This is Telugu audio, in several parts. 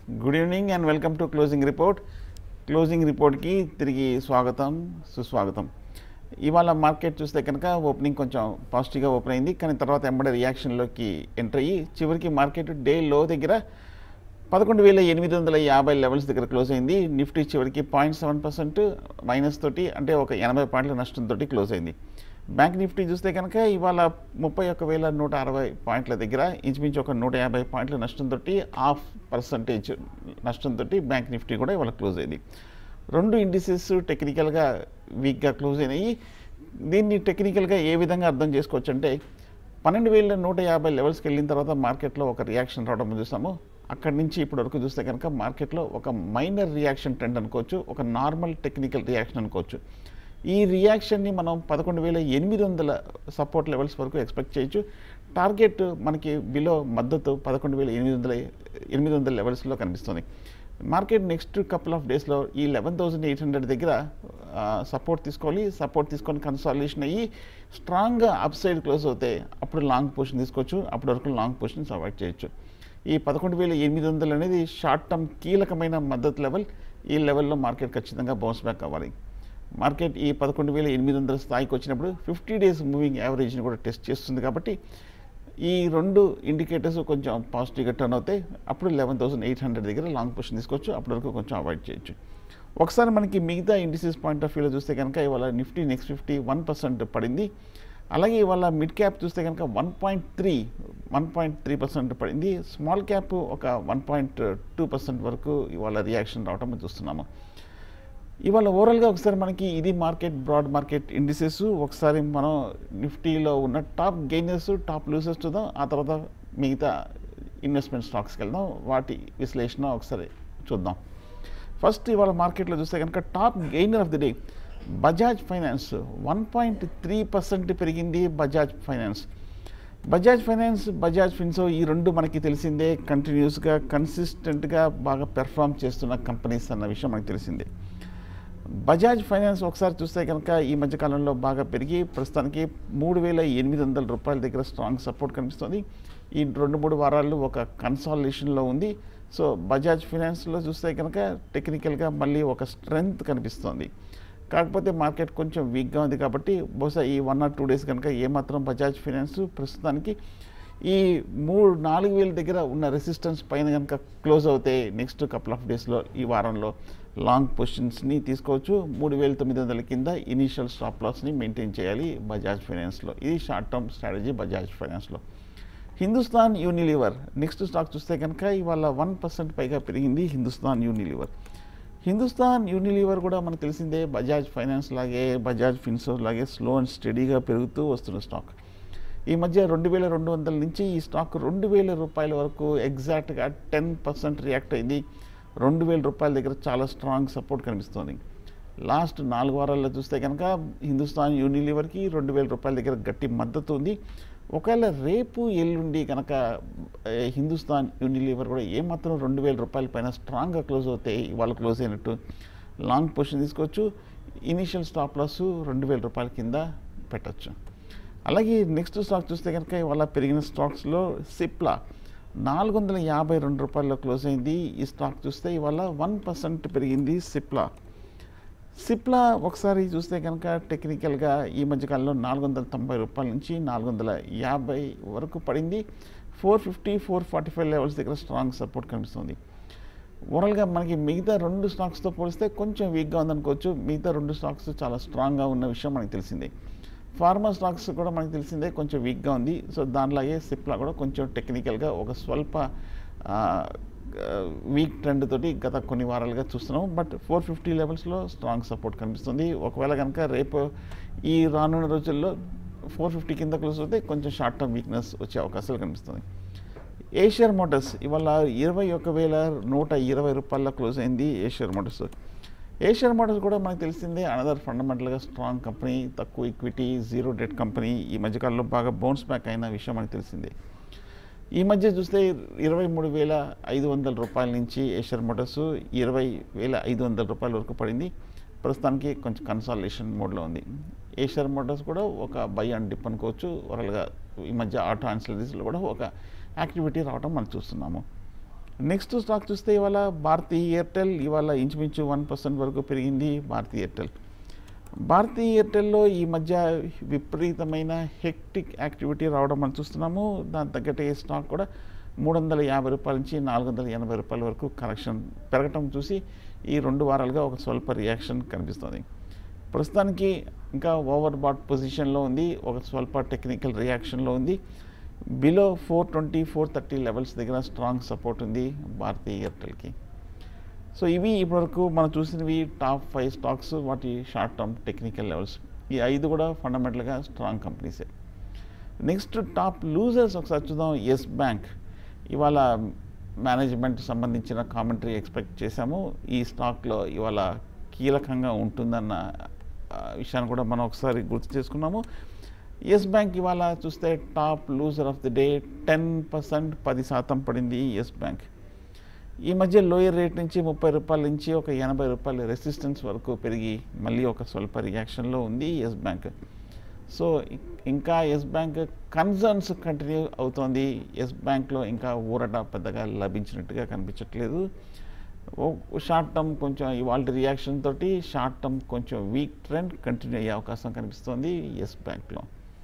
good evening and welcome to closing report closing రిపోర్ట్కి తిరిగి స్వాగతం సుస్వాగతం ఇవాళ మార్కెట్ చూస్తే కనుక ఓపెనింగ్ కొంచెం పాజిటివ్గా ఓపెన్ అయింది కానీ తర్వాత ఎంబడే రియాక్షన్లోకి ఎంటర్ అయ్యి చివరికి మార్కెట్ డే లో దగ్గర పదకొండు వేల ఎనిమిది వందల యాభై లెవెల్స్ దగ్గర క్లోజ్ అయింది నిఫ్టీ చివరికి పాయింట్ సెవెన్ పర్సెంట్ మైనస్ తోటి అంటే ఒక ఎనభై పాయింట్ల నష్టంతో క్లోజ్ అయింది బ్యాంక్ నిఫ్టీ చూస్తే కనుక ఇవాళ ముప్పై ఒక్క వేల నూట అరవై పాయింట్ల దగ్గర ఇంచుమించు ఒక నూట యాభై పాయింట్ల నష్టంతో హాఫ్ పర్సంటేజ్ నష్టంతో బ్యాంక్ నిఫ్టీ కూడా ఇవాళ క్లోజ్ అయింది రెండు ఇండిసెస్ టెక్నికల్గా వీక్గా క్లోజ్ అయినాయి దీన్ని టెక్నికల్గా ఏ విధంగా అర్థం చేసుకోవచ్చు అంటే పన్నెండు వేల నూట యాభై లెవెల్స్కి వెళ్ళిన తర్వాత మార్కెట్లో ఒక రియాక్షన్ రావడం చూసాము అక్కడి నుంచి ఇప్పటి వరకు చూస్తే కనుక మార్కెట్లో ఒక మైనర్ రియాక్షన్ ట్రెండ్ అనుకోవచ్చు ఒక నార్మల్ టెక్నికల్ రియాక్షన్ అనుకోవచ్చు ఈ రియాక్షన్ని మనం పదకొండు వేల ఎనిమిది వందల సపోర్ట్ లెవెల్స్ వరకు ఎక్స్పెక్ట్ చేయొచ్చు టార్గెట్ మనకి బిలో మద్దతు పదకొండు వేల ఎనిమిది వందల ఎనిమిది వందల లెవెల్స్లో కనిపిస్తుంది మార్కెట్ నెక్స్ట్ కపుల్ ఆఫ్ డేస్లో ఈ లెవెన్ థౌసండ్ ఎయిట్ హండ్రెడ్ దగ్గర సపోర్ట్ తీసుకోవాలి సపోర్ట్ తీసుకొని కన్సాలిడేషన్ అయ్యి స్ట్రాంగ్గా అప్ సైడ్ క్లోజ్ అవుతే అప్పుడు లాంగ్ పొజిషన్ తీసుకోవచ్చు అప్పటి వరకు లాంగ్ పొజిషన్స్ అవాయిడ్ చేయొచ్చు ఈ పదకొండు వేల ఎనిమిది వందలు అనేది షార్ట్ టర్మ్ కీలకమైన మద్దతు లెవెల్ ఈ లెవెల్లో మార్కెట్ ఖచ్చితంగా బౌన్స్ బ్యాక్ అవ్వాలి మార్కెట్ ఈ పదకొండు వేల ఎనిమిది వందల స్థాయికి వచ్చినప్పుడు ఫిఫ్టీ డేస్ మూవింగ్ యావరేజ్ని కూడా టెస్ట్ చేస్తుంది కాబట్టి ఈ రెండు ఇండికేటర్స్ కొంచెం పాజిటివ్గా టర్న్ అవుతాయి అప్పుడు లెవెన్ థౌసండ్ ఎయిట్ హండ్రెడ్ దగ్గర లాంగ్ పొజిషన్ తీసుకోవచ్చు అప్పటి వరకు కొంచెం అవాయిడ్ చేయొచ్చు ఒకసారి మనకి మిగతా ఇండిసెస్ పాయింట్ ఆఫ్ వ్యూలో చూస్తే కనుక ఇవాళ Nifty next fifty one percent పడింది అలాగే ఇవాళ మిడ్ క్యాప్ చూస్తే కనుక one point three one point three percent పడింది స్మాల్ క్యాప్ ఒక వన్ పాయింట్ టూ పర్సెంట్ వరకు ఇవాళ రియాక్షన్ రావడం మనం చూస్తున్నాము ఇవాళ ఓవరాల్గా ఒకసారి మనకి ఇది మార్కెట్ బ్రాడ్ మార్కెట్ ఇండిసెస్ ఒకసారి మనం నిఫ్టీలో ఉన్న టాప్ గెయినర్స్ టాప్ లూజర్స్ చూద్దాం ఆ తర్వాత మిగతా ఇన్వెస్ట్మెంట్ స్టాక్స్కి వెళ్దాం వాటి విశ్లేషణ ఒకసారి చూద్దాం ఫస్ట్ ఇవాళ మార్కెట్లో చూస్తే కనుక top gainer of the day Bajaj Finance one point three percent పెరిగింది Bajaj Finance Bajaj Finance Bajaj Finserv ఈ రెండు మనకి తెలిసిందే కంటిన్యూస్గా కన్సిస్టెంట్గా బాగా పెర్ఫామ్ చేస్తున్న కంపెనీస్ అన్న విషయం మనకి తెలిసిందే బజాజ్ ఫైనాన్స్ ఒకసారి చూస్తే కనుక ఈ మధ్యకాలంలో బాగా పెరిగి ప్రస్తుతానికి మూడు వేల ఎనిమిది వందల రూపాయల దగ్గర స్ట్రాంగ్ సపోర్ట్ కనిపిస్తుంది ఈ రెండు మూడు వారాలు ఒక కన్సాలిడేషన్లో ఉంది సో బజాజ్ ఫైనాన్స్లో చూస్తే కనుక టెక్నికల్గా మళ్ళీ ఒక స్ట్రెంగ్త్ కనిపిస్తుంది కాకపోతే మార్కెట్ కొంచెం వీక్గా ఉంది కాబట్టి బహుశా ఈ వన్ ఆర్ టూ డేస్ కనుక ఏమాత్రం బజాజ్ ఫైనాన్స్ ప్రస్తుతానికి ఈ మూడు నాలుగు వేల దగ్గర ఉన్న రెసిస్టెన్స్ పైన కనుక క్లోజ్ అవుతే నెక్స్ట్ కపుల్ ఆఫ్ డేస్లో ఈ వారంలో లాంగ్ పొజిషన్స్ని తీసుకోవచ్చు మూడు వేల తొమ్మిది వందల కింద ఇనీషియల్ స్టాప్ లాస్ని మెయింటైన్ చేయాలి బజాజ్ ఫైనాన్స్లో ఇది షార్ట్ టర్మ్ స్ట్రాటజీ బజాజ్ ఫైనాన్స్లో హిందుస్థాన్ యూనిలివర్ నెక్స్ట్ స్టాక్ చూస్తే కనుక ఇవాళ వన్ పర్సెంట్ పైగా పెరిగింది హిందుస్థాన్ యూనిలివర్ హిందుస్థాన్ యూనిలివర్ కూడా మనకు తెలిసిందే బజాజ్ ఫైనాన్స్ లాగే బజాజ్ ఫిన్సోర్ లాగే స్లో అండ్ స్టడీగా పెరుగుతూ వస్తున్న స్టాక్ ఈ మధ్య రెండు వేల రెండు వందల నుంచి ఈ స్టాక్ రెండు వేల రూపాయల వరకు ఎగ్జాక్ట్గా టెన్ పర్సెంట్ రియాక్ట్ అయింది రెండు వేల రూపాయల దగ్గర చాలా స్ట్రాంగ్ సపోర్ట్ కనిపిస్తుంది లాస్ట్ నాలుగు వారాల్లో చూస్తే కనుక హిందుస్థాన్ యూనిలివర్కి రెండు వేల రూపాయల దగ్గర గట్టి మద్దతు ఉంది ఒకవేళ రేపు ఎల్లుండి కనుక ఏ, హిందుస్థాన్ యూనిలివర్ కూడా ఏమాత్రం రెండు వేల రూపాయల పైన స్ట్రాంగ్గా క్లోజ్ అవుతాయి ఇవాళ క్లోజ్ అయినట్టు లాంగ్ పొజిషన్ తీసుకోవచ్చు ఇనీషియల్ స్టాప్ లాస్ రెండు వేల రూపాయల కింద పెట్టచ్చు అలాగే నెక్స్ట్ స్టాక్ చూస్తే కనుక ఇవాళ పెరిగిన స్టాక్స్లో సిప్లా నాలుగు వందల యాభై రెండు రూపాయల్లో క్లోజ్ అయింది ఈ స్టాక్ చూస్తే ఇవాళ వన్ పర్సెంట్ పెరిగింది సిప్లా సిప్లా ఒకసారి చూస్తే కనుక టెక్నికల్గా ఈ మధ్యకాలంలో నాలుగు వందల తొంభై రూపాయల నుంచి నాలుగు వందల యాభై వరకు పడింది four fifty four forty five levels దగ్గర స్ట్రాంగ్ సపోర్ట్ కనిపిస్తుంది ఓవరాల్గా మనకి మిగతా రెండు స్టాక్స్తో పోలిస్తే కొంచెం వీక్గా ఉందనుకోవచ్చు మిగతా రెండు స్టాక్స్ చాలా స్ట్రాంగ్గా ఉన్న విషయం మనకి తెలిసిందే ఫార్మా స్టాక్స్ కూడా మనకి తెలిసిందే కొంచెం వీక్గా ఉంది సో దానిలాగే సిప్లా కూడా కొంచెం టెక్నికల్గా ఒక స్వల్ప వీక్ ట్రెండ్ తోటి గత కొన్ని వారాలుగా చూస్తున్నాం బట్ ఫోర్ ఫిఫ్టీ లెవెల్స్లో స్ట్రాంగ్ సపోర్ట్ కనిపిస్తుంది ఒకవేళ కనుక రేపు ఈ రానున్న రోజుల్లో ఫోర్ ఫిఫ్టీ కింద క్లోజ్ అవుతే కొంచెం షార్ట్ టర్మ్ వీక్నెస్ వచ్చే అవకాశాలు కనిపిస్తుంది ఏషియర్ మోటార్స్ ఇవాళ ఇరవై ఒక వేల నూట ఇరవై రూపాయల క్లోజ్ అయింది ఏషియర్ మోటార్స్ ఏషియర్ మోటార్స్ కూడా మనకు తెలిసిందే అనదర్ ఫండమెంటల్గా స్ట్రాంగ్ కంపెనీ తక్కువ ఈక్విటీ జీరో డెట్ కంపెనీ ఈ మధ్యకాలంలో బాగా బౌన్స్ బ్యాక్ అయిన విషయం మనకు తెలిసిందే ఈ మధ్య చూస్తే ఇరవై మూడు వేల ఐదు వందల రూపాయల నుంచి ఏషియర్ మోటార్స్ ఇరవై వేల ఐదు వందల రూపాయల వరకు పడింది ప్రస్తుతానికి కొంచెం కన్సాలేషన్ మోడ్లో ఉంది ఏషియర్ మోటార్స్ కూడా ఒక బై అండ్ డిప్ అనుకోవచ్చు ఓవరాల్గా ఈ మధ్య ఆటో ఆన్సిలరీస్లో కూడా ఒక యాక్టివిటీ రావడం మనం చూస్తున్నాము నెక్స్ట్ స్టాక్ చూస్తే ఇవాళ భారతీ ఎయిర్టెల్ ఇవాళ ఇంచుమించు వన్ పర్సెంట్ వరకు పెరిగింది భారతీ ఎయిర్టెల్ భారతీ ఎయిర్టెల్లో ఈ మధ్య విపరీతమైన హెక్టిక్ యాక్టివిటీ రావడం మనం చూస్తున్నాము దాని తగ్గట్టు ఈ స్టాక్ కూడా మూడు వందల యాభై రూపాయల నుంచి నాలుగు వందల ఎనభై రూపాయల వరకు కరెక్షన్ పెరగటం చూసి ఈ రెండు వారాలుగా ఒక స్వల్ప రియాక్షన్ కనిపిస్తుంది ప్రస్తుతానికి ఇంకా ఓవర్ బాట్ పొజిషన్లో ఉంది ఒక స్వల్ప టెక్నికల్ రియాక్షన్లో ఉంది below four twenty four thirty levels దగ్గర స్ట్రాంగ్ సపోర్ట్ ఉంది భారతీ ఎయిర్టెల్కి సో ఇవి ఇప్పటివరకు మనం చూసినవి టాప్ ఫైవ్ స్టాక్స్ వాటి షార్ట్ టర్మ్ టెక్నికల్ లెవెల్స్ ఈ ఐదు కూడా ఫండమెంటల్గా స్ట్రాంగ్ కంపెనీసే నెక్స్ట్ టాప్ లూజర్స్ ఒకసారి చూద్దాం ఎస్ బ్యాంక్ ఇవాళ మేనేజ్మెంట్ సంబంధించిన కామెంటరీ ఎక్స్పెక్ట్ చేశాము ఈ స్టాక్లో ఇవాళ కీలకంగా ఉంటుందన్న ఆ, విషయాన్ని కూడా మనం ఒకసారి గుర్తు చేసుకున్నాము ఎస్ బ్యాంక్ ఇవాళ చూస్తే top loser of the day ten percent పది శాతం పడింది ఎస్ బ్యాంక్ ఈ మధ్య లోయర్ రేట్ నుంచి ముప్పై రూపాయల నుంచి ఒక ఎనభై రూపాయల రెసిస్టెన్స్ వరకు పెరిగి మళ్ళీ ఒక స్వల్ప రియాక్షన్లో ఉంది ఎస్ బ్యాంక్ సో ఇ- ఇంకా ఎస్ బ్యాంక్ కన్సర్న్స్ కంటిన్యూ అవుతోంది ఎస్ బ్యాంక్లో ఇంకా ఊరట పెద్దగా లభించినట్టుగా కనిపించట్లేదు షార్ట్ టర్మ్ కొంచెం ఇవాళ రియాక్షన్ తోటి షార్ట్ టర్మ్ కొంచెం వీక్ ట్రెండ్ కంటిన్యూ అయ్యే అవకాశం కనిపిస్తోంది ఎస్ బ్యాంక్లో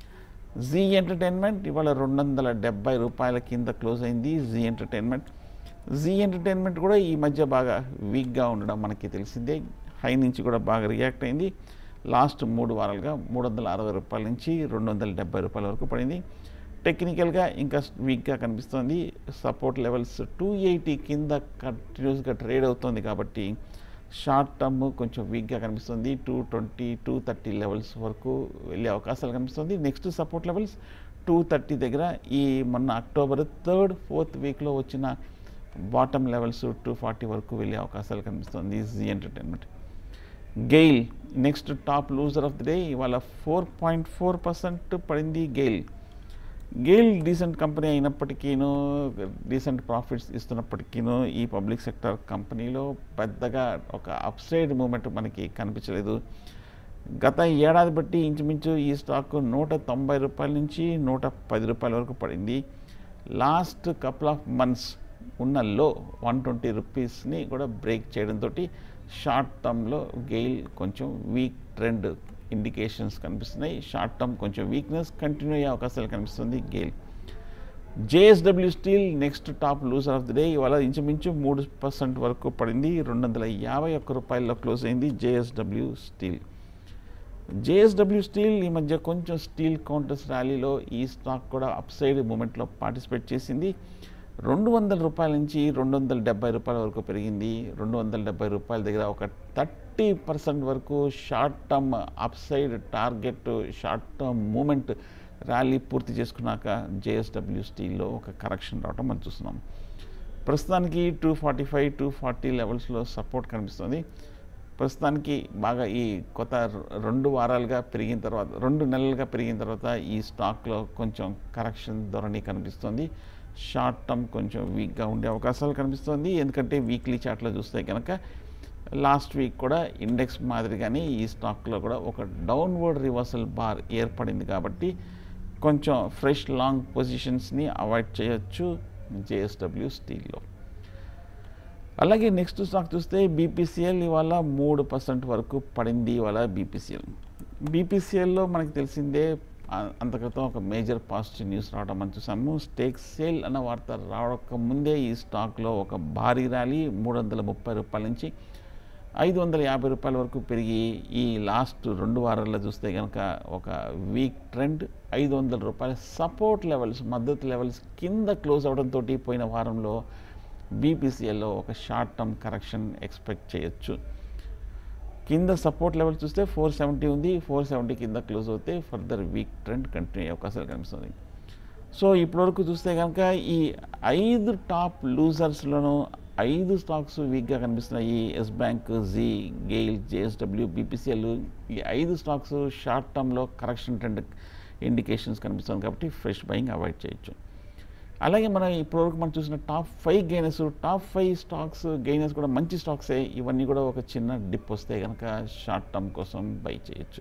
జీ ఎంటర్టైన్మెంట్ ఇవాళ రెండు వందల డెబ్బై రూపాయల కింద క్లోజ్ అయింది జీ ఎంటర్టైన్మెంట్ జీ ఎంటర్టైన్మెంట్ కూడా ఈ మధ్య బాగా వీక్గా ఉండడం మనకి తెలిసిందే హై నుంచి కూడా బాగా రియాక్ట్ అయింది లాస్ట్ మూడు వారాలుగా మూడు వందల అరవై రూపాయల నుంచి రెండు వందల డెబ్బై రూపాయల వరకు పడింది టెక్నికల్గా ఇంకా వీక్గా కనిపిస్తోంది సపోర్ట్ లెవెల్స్ టూ ఎయిటీ కింద కంటిన్యూస్గా ట్రేడ్ అవుతుంది కాబట్టి షార్ట్ టర్మ్ కొంచెం వీక్గా కనిపిస్తుంది two twenty two thirty levels వరకు వెళ్ళే అవకాశాలు కనిపిస్తుంది next support levels two thirty దగ్గర ఈ మొన్న అక్టోబర్ థర్డ్ ఫోర్త్ వీక్లో వచ్చిన బాటమ్ లెవెల్స్ టూ ఫార్టీ వరకు వెళ్ళే అవకాశాలు కనిపిస్తుంది Zee Entertainment GAIL next top loser of the day ఇవాళ ఫోర్ పాయింట్ ఫోర్ పర్సెంట్ పడింది గెయిల్ గెయిల్ డీసెంట్ కంపెనీ అయినప్పటికీను డీసెంట్ ప్రాఫిట్స్ ఇస్తున్నప్పటికీను ఈ పబ్లిక్ సెక్టర్ కంపెనీలో పెద్దగా ఒక అప్సైడ్ మూమెంట్ మనకి కనిపించలేదు గత ఏడాది బట్టి ఇంచుమించు ఈ స్టాక్ నూట తొంభై రూపాయల నుంచి నూట పది రూపాయల వరకు పడింది లాస్ట్ కపుల్ ఆఫ్ మంత్స్ ఉన్న లో వన్ ట్వంటీ రూపీస్ని కూడా బ్రేక్ చేయడంతో షార్ట్ టర్మ్లో గెయిల్ కొంచెం వీక్ ట్రెండ్ ఇండికేషన్స్ కనిపిస్తున్నాయి షార్ట్ టర్మ్ కొంచెం వీక్నెస్ కంటిన్యూ అయ్యే అవకాశాలు కనిపిస్తుంది GAIL JSW Steel next top loser of the day ఇవాళ ఇంచుమించు మూడు పర్సెంట్ వరకు పడింది రెండు వందల యాభై ఒక్క రూపాయల్లో క్లోజ్ అయింది జేఎస్డబ్ల్యూ స్టీల్ జేఎస్డబ్ల్యూ స్టీల్ ఈ మధ్య కొంచెం స్టీల్ కౌంటర్స్ ర్యాలీలో ఈ స్టాక్ కూడా అప్సైడ్ మూమెంట్లో పార్టిసిపేట్ చేసింది రెండు వందల రూపాయల నుంచి రెండు వందల డెబ్బై రూపాయల వరకు పెరిగింది రెండు వందల డెబ్బై రూపాయల దగ్గర ఒక థర్టీ పర్సెంట్ వరకు short term upside target short term moment rally పూర్తి చేసుకున్నాక జేఎస్డబ్ల్యూ స్టీల్లో ఒక కరెక్షన్ రావడం మనం చూస్తున్నాం ప్రస్తుతానికి two forty five two forty లెవెల్స్లో సపోర్ట్ కనిపిస్తుంది ప్రస్తుతానికి బాగా ఈ కొత్త ర- రెండు వారాలుగా పెరిగిన తర్వాత రెండు నెలలుగా పెరిగిన తర్వాత ఈ స్టాక్లో కొంచెం కరెక్షన్ ధోరణి కనిపిస్తుంది షార్ట్ టర్మ్ కొంచెం వీక్గా ఉండే అవకాశాలు కనిపిస్తుంది ఎందుకంటే వీక్లీ చార్ట్లో చూస్తే కనుక లాస్ట్ వీక్ కూడా ఇండెక్స్ మాదిరిగానే ఈ స్టాక్లో కూడా ఒక డౌన్వర్డ్ రివర్సల్ బార్ ఏర్పడింది కాబట్టి కొంచెం ఫ్రెష్ లాంగ్ పొజిషన్స్ని అవాయిడ్ చేయొచ్చు జేఎస్డబ్ల్యూ స్టీల్లో అలాగే నెక్స్ట్ స్టాక్ చూస్తే బీపీసీఎల్ ఇవాళ మూడు పర్సెంట్ వరకు పడింది ఇవాళ బీపీసీఎల్ బీపీసీఎల్లో మనకి తెలిసిందే ఆ- అంత క్రితం ఒక మేజర్ పాజిటివ్ న్యూస్ రావడం మనం చూసాము స్టేక్ సేల్ అన్న వార్త రావక ముందే ఈ స్టాక్లో ఒక భారీ ర్యాలీ మూడు వందల ముప్పై రూపాయల నుంచి ఐదు వందల యాభై రూపాయల వరకు పెరిగి ఈ లాస్ట్ రెండు వారాల్లో చూస్తే కనుక ఒక వీక్ ట్రెండ్ ఐదు వందల రూపాయల సపోర్ట్ లెవెల్స్ మద్దతు లెవెల్స్ కింద క్లోజ్ అవడంతో పోయిన వారంలో బీపీసీఎల్లో ఒక షార్ట్ టర్మ్ కరెక్షన్ ఎక్స్పెక్ట్ చేయొచ్చు కింద సపోర్ట్ లెవెల్ చూస్తే ఫోర్ సెవెంటీ ఉంది ఫోర్ సెవెంటీ కింద క్లోజ్ అవుతే ఫర్దర్ వీక్ ట్రెండ్ కంటిన్యూ అయ్యే అవకాశాలు కనిపిస్తుంది సో ఇప్పటివరకు చూస్తే కనుక ఈ ఐదు టాప్ లూజర్స్లోనూ ఐదు స్టాక్స్ వీక్గా కనిపిస్తున్నాయి ఎస్ బ్యాంక్ జీ గెయిల్ జేఎస్డబ్ల్యూ బీపీసీఎల్ ఈ ఐదు స్టాక్స్ షార్ట్ టర్మ్లో కరెక్షన్ ట్రెండ్ ఇండికేషన్స్ కనిపిస్తుంది కాబట్టి ఫ్రెష్ బయింగ్ అవాయిడ్ చేయొచ్చు అలాగే మనం ఇప్పటివరకు మనం చూసిన top five gainers top five stocks gainers కూడా మంచి స్టాక్సే ఇవన్నీ కూడా ఒక చిన్న డిప్ వస్తే కనుక షార్ట్ టర్మ్ కోసం బై చేయొచ్చు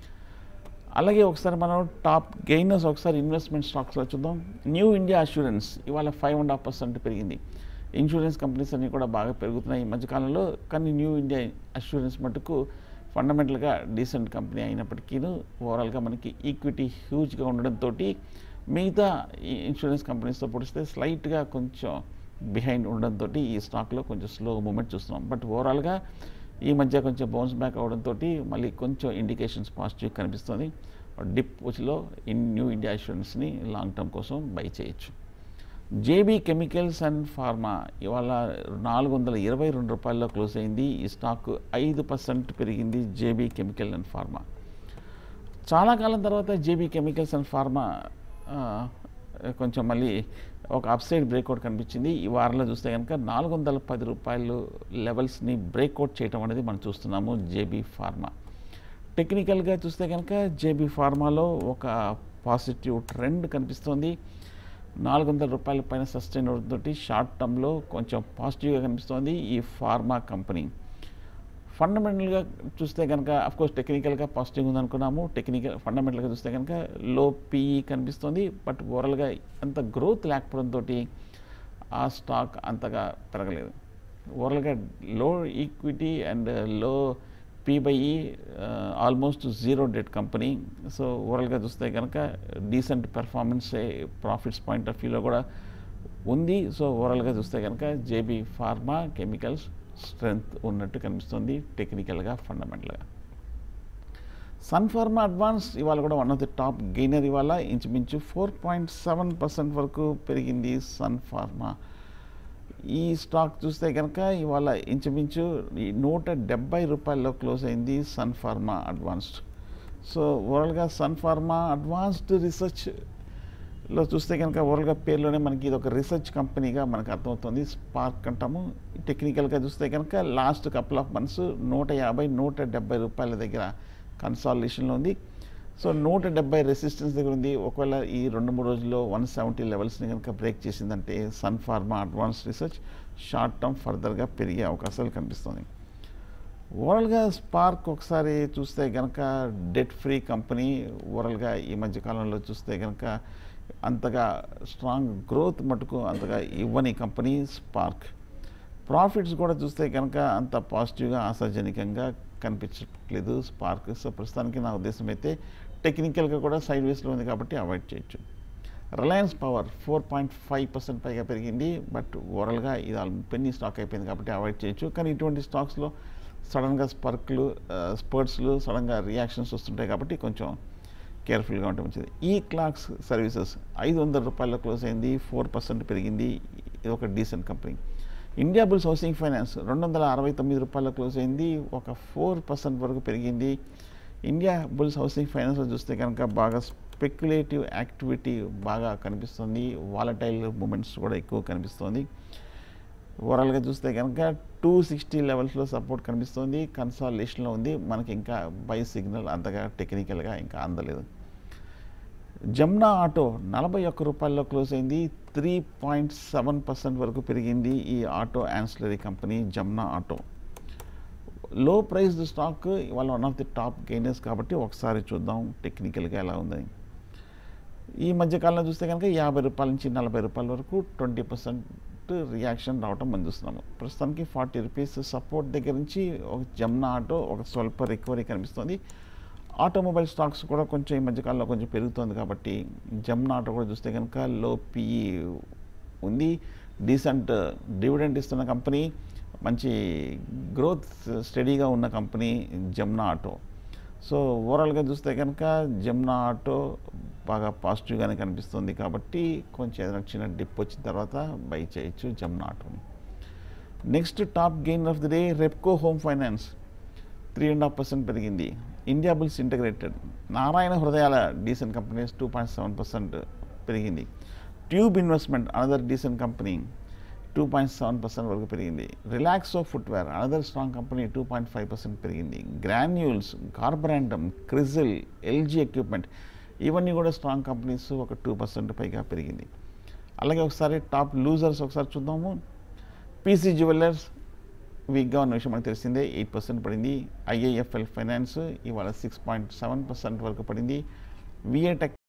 అలాగే ఒకసారి మనం టాప్ గెయినర్స్ ఒకసారి ఇన్వెస్ట్మెంట్ స్టాక్స్లో చూద్దాం న్యూ ఇండియా అష్యూరెన్స్ ఇవాళ ఫైవ్ అండ్ హాఫ్ పర్సెంట్ పెరిగింది ఇన్సూరెన్స్ కంపెనీస్ అన్నీ కూడా బాగా పెరుగుతున్నాయి ఈ మధ్యకాలంలో కానీ న్యూ ఇండియా అష్యూరెన్స్ మటుకు ఫండమెంటల్గా డీసెంట్ కంపెనీ అయినప్పటికీ ఓవరాల్గా మనకి ఈక్విటీ హ్యూజ్గా ఉండడంతో మిగతా ఈ ఇన్సూరెన్స్ కంపెనీస్తో పోలిస్తే స్లైట్గా కొంచెం బిహైండ్ ఉండడంతో ఈ స్టాక్లో కొంచెం స్లో మూమెంట్ చూస్తున్నాం బట్ ఓవరాల్గా ఈ మధ్య కొంచెం బౌన్స్ బ్యాక్ అవడంతో మళ్ళీ కొంచెం ఇండికేషన్స్ పాజిటివ్ కనిపిస్తుంది డిప్ వచ్చిలో ఇన్ న్యూ ఇండియా ఇన్సూరెన్స్ని లాంగ్ టర్మ్ కోసం బై చేయొచ్చు జేబీ కెమికల్స్ అండ్ ఫార్మా ఇవాళ నాలుగు వందల ఇరవై రెండు రూపాయల్లో క్లోజ్ అయింది ఈ స్టాక్ ఐదు పర్సెంట్ పెరిగింది జేబీ కెమికల్ అండ్ ఫార్మా చాలా కాలం తర్వాత జేబీ కెమికల్స్ అండ్ ఫార్మా ఆ, కొంచెం మళ్ళీ ఒక అప్సైడ్ బ్రేక్అవుట్ కనిపించింది ఈ వారంలో చూస్తే కనుక నాలుగు వందల పది రూపాయలు లెవెల్స్ని బ్రేక్అవుట్ చేయడం అనేది మనం చూస్తున్నాము జేబీ ఫార్మా టెక్నికల్గా చూస్తే కనుక జేబీ ఫార్మాలో ఒక పాజిటివ్ ట్రెండ్ కనిపిస్తోంది నాలుగు వందల రూపాయల పైన సస్టైన్ అవుతుందంటే షార్ట్ టర్మ్లో కొంచెం పాజిటివ్గా కనిపిస్తోంది ఈ ఫార్మా కంపెనీ ఫండమెంటల్గా చూస్తే కనుక అఫ్కోర్స్ టెక్నికల్గా పాజిటివ్ ఉందనుకున్నాము టెక్నికల్ ఫండమెంటల్గా చూస్తే కనుక లో పీఈ కనిపిస్తుంది బట్ ఓవరాల్గా అంత గ్రోత్ లేకపోవడంతో ఆ స్టాక్ అంతగా పెరగలేదు ఓవరాల్గా low equity and low P by E almost zero debt company so ఓవరాల్గా చూస్తే కనుక decent performance profits point of వ్యూలో కూడా ఉంది సో ఓవరాల్గా చూస్తే కనుక జేబీ ఫార్మా కెమికల్స్ స్ట్రెంగ్త్ ఉన్నట్టు కనిపిస్తుంది టెక్నికల్గా ఫండమెంటల్గా సన్ ఫార్మా అడ్వాన్స్ ఇవాళ కూడా one of the top gainer ఇవాళ ఇంచుమించు ఫోర్ పాయింట్ సెవెన్ పర్సెంట్ వరకు పెరిగింది సన్ ఫార్మా ఈ స్టాక్ చూస్తే కనుక ఇవాళ ఇంచుమించు ఈ నూట డెబ్బై రూపాయల్లో క్లోజ్ అయింది సన్ ఫార్మా అడ్వాన్స్డ్ సో ఓవరాల్గా సన్ ఫార్మా అడ్వాన్స్డ్ రీసెర్చ్ లో చూస్తే కనుక ఓవరాల్గా పేరులోనే మనకి ఇది ఒక రీసెర్చ్ కంపెనీగా మనకు అర్థమవుతుంది స్పార్క్ అంటాము టెక్నికల్గా చూస్తే కనుక లాస్ట్ కపుల్ ఆఫ్ మంత్స్ నూట యాభై నూట డెబ్బై రూపాయల దగ్గర కన్సాలిడేషన్లో ఉంది సో నూట డెబ్బై రెసిస్టెన్స్ దగ్గర ఉంది ఒకవేళ ఈ రెండు మూడు రోజుల్లో వన్ సెవెంటీ లెవెల్స్ని కనుక బ్రేక్ చేసిందంటే సన్ ఫార్మా అడ్వాన్స్ రీసెర్చ్ షార్ట్ టర్మ్ ఫర్దర్గా పెరిగే అవకాశాలు కనిపిస్తుంది ఓవరాల్గా స్పార్క్ ఒకసారి చూస్తే కనుక డెట్ ఫ్రీ కంపెనీ ఓవరాల్గా ఈ మధ్య కాలంలో చూస్తే కనుక అంతగా స్ట్రాంగ్ గ్రోత్ మటుకు అంతగా ఇవ్వని కంపెనీ స్పార్క్ ప్రాఫిట్స్ కూడా చూస్తే కనుక అంత పాజిటివ్గా ఆశాజనకంగా కనిపించట్లేదు స్పార్క్ సో ప్రస్తుతానికి నా ఉద్దేశం అయితే టెక్నికల్గా కూడా సైడ్ వేస్లో ఉంది కాబట్టి అవాయిడ్ చేయొచ్చు Reliance Power four point five percent పైగా పెరిగింది బట్ ఓవరాల్గా ఇది పెన్నీ స్టాక్ అయిపోయింది కాబట్టి అవాయిడ్ చేయొచ్చు కానీ ఇటువంటి స్టాక్స్లో సడన్గా స్పర్క్లు స్పర్ట్స్లు సడన్గా రియాక్షన్స్ వస్తుంటాయి కాబట్టి కొంచెం కేర్ఫుల్గా ఉంటే మంచిది ఈ క్లాక్స్ సర్వీసెస్ ఐదు వందల రూపాయల్లో క్లోజ్ అయింది ఫోర్ పర్సెంట్ పెరిగింది ఇది ఒక decent company Indiabulls Housing Finance రెండు వందల అరవై తొమ్మిది రూపాయల్లో క్లోజ్ అయింది ఒక ఫోర్ పర్సెంట్ వరకు పెరిగింది ఇండియా బుల్స్ హౌసింగ్ ఫైనాన్స్లో చూస్తే కనుక బాగా స్పెక్యులేటివ్ యాక్టివిటీ బాగా కనిపిస్తుంది వాలటైల్ మూమెంట్స్ కూడా ఎక్కువ కనిపిస్తుంది ఓవరాల్గా చూస్తే కనుక టూ సిక్స్టీ లెవెల్స్లో సపోర్ట్ కనిపిస్తుంది కన్సాలేషన్లో ఉంది మనకి ఇంకా బై సిగ్నల్ అంతగా టెక్నికల్గా ఇంకా అందలేదు జమ్నా ఆటో నలభై ఒక్క రూపాయల్లో క్లోజ్ అయింది త్రీ పాయింట్ సెవెన్ పర్సెంట్ వరకు పెరిగింది ఈ auto ancillary company Jamna Auto లో ప్రైస్ స్టాక్ ఇవాళ one of the top gainers కాబట్టి ఒకసారి చూద్దాం టెక్నికల్గా ఎలా ఉందని ఈ మధ్యకాలంలో చూస్తే కనుక యాభై రూపాయల నుంచి నలభై రూపాయల వరకు ట్వంటీ పర్సెంట్ రియాక్షన్ రావటం మనం చూస్తున్నాము ప్రస్తుతానికి ఫార్టీ రూపీస్ సపోర్ట్ దగ్గర నుంచి ఒక జమ్నా ఆటో ఒక స్వల్ప రికవరీ కనిపిస్తుంది ఆటోమొబైల్ స్టాక్స్ కూడా కొంచెం ఈ మధ్యకాలంలో కొంచెం పెరుగుతుంది కాబట్టి జమ్నా ఆటో కూడా చూస్తే కనుక లో పిఈ ఉంది డీసెంట్ డివిడెంట్ ఇస్తున్న కంపెనీ మంచి గ్రోత్ స్టడీగా ఉన్న కంపెనీ జమ్నా ఆటో సో ఓవరాల్గా చూస్తే కనుక జమ్నా ఆటో బాగా పాజిటివ్గానే కనిపిస్తుంది కాబట్టి కొంచెం ఏదైనా చిన్న డిప్ వచ్చిన తర్వాత బై చేయొచ్చు జమ్నా ఆటోని next top gain of the day Repco Home Finance three and half percent పెరిగింది Indiabulls Integrated Narayana Hrudayalaya decent companies two point seven percent పెరిగింది Tube Investment another decent company two point seven percent వరకు పెరిగింది Relaxo Footwear another strong company two point five percent పెరిగింది గ్రాన్యూల్స్ కార్బరాండమ్ క్రిజిల్ ఎల్జీ ఎక్విప్మెంట్ ఇవన్నీ కూడా స్ట్రాంగ్ కంపెనీస్ ఒక టూ పర్సెంట్ పైగా పెరిగింది అలాగే ఒకసారి టాప్ లూజర్స్ ఒకసారి చూద్దాము పీసీ జ్యువెలర్స్ వీక్గా ఉన్న విషయం మనకు తెలిసిందే ఎయిట్ పర్సెంట్ పడింది ఐఐఎఫ్ఎల్ ఫైనాన్స్ ఇవాళ సిక్స్ పాయింట్ సెవెన్ పర్సెంట్ వరకు పడింది విఏ టెక్